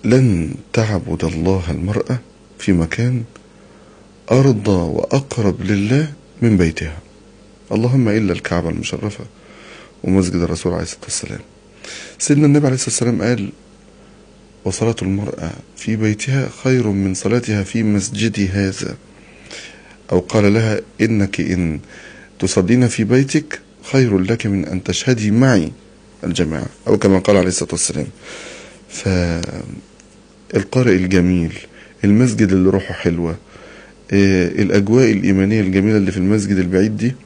لن تعبد الله المرأة في مكان أرضى وأقرب لله من بيتها اللهم إلا الكعبة المشرفة ومسجد الرسول عليه الصلاة والسلام سيدنا النبي عليه الصلاة والسلام قال وصلاة المرأة في بيتها خير من صلاتها في مسجدي هذا أو قال لها إنك إن تصلين في بيتك خير لك من أن تشهدي معي الجماعة أو كما قال عليه الصلاة والسلام فالقارئ الجميل المسجد اللي روحه حلوة آه، الأجواء الإيمانية الجميلة اللي في المسجد البعيد دي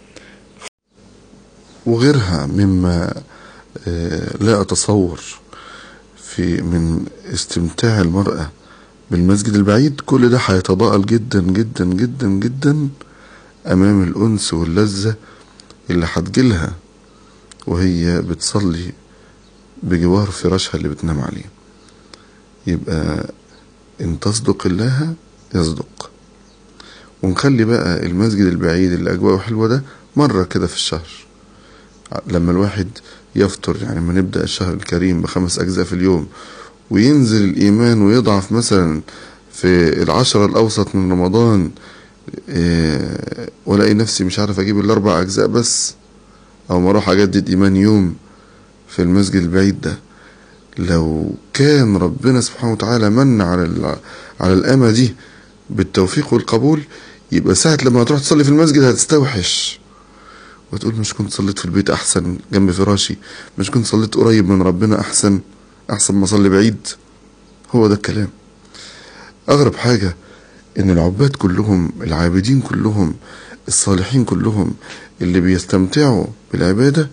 وغيرها مما آه، لا أتصور في من استمتاع المرأة بالمسجد البعيد كل ده هيتضاءل جدا جدا جدا جدا أمام الأنس واللذة اللي هتجيلها وهي بتصلي بجوار فراشها اللي بتنام عليه يبقى إن تصدق الله يصدق ونخلي بقى المسجد البعيد اللي أجواءه حلوة ده مرة كده في الشهر لما الواحد يفطر يعني لما نبدأ الشهر الكريم بخمس أجزاء في اليوم وينزل الإيمان ويضعف مثلا في العشرة الأوسط من رمضان إيه ولاقي نفسي مش عارف أجيب الأربع أجزاء بس أو ما أروح أجدد إيمان يوم في المسجد البعيد ده لو كان ربنا سبحانه وتعالى من على على الأمة دي بالتوفيق والقبول يبقى ساعة لما تروح تصلي في المسجد هتستوحش وتقول مش كنت صليت في البيت أحسن جنب فراشي مش كنت صليت قريب من ربنا أحسن أحسن ما أصلي بعيد هو ده الكلام أغرب حاجة إن العباد كلهم العابدين كلهم الصالحين كلهم اللي بيستمتعوا بالعبادة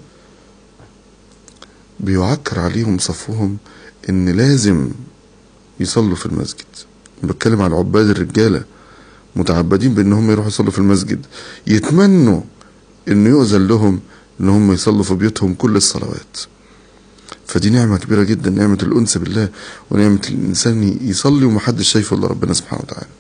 بيعكر عليهم صفهم إن لازم يصلوا في المسجد بتكلم على العباد الرجالة متعبدين بإن هم يروحوا يصلوا في المسجد يتمنوا إنه يؤذن لهم إن هم يصلوا في بيوتهم كل الصلوات فدي نعمة كبيرة جدا نعمة الأنس بالله ونعمة الإنسان يصلي ومحدش شايفه إلا ربنا سبحانه وتعالى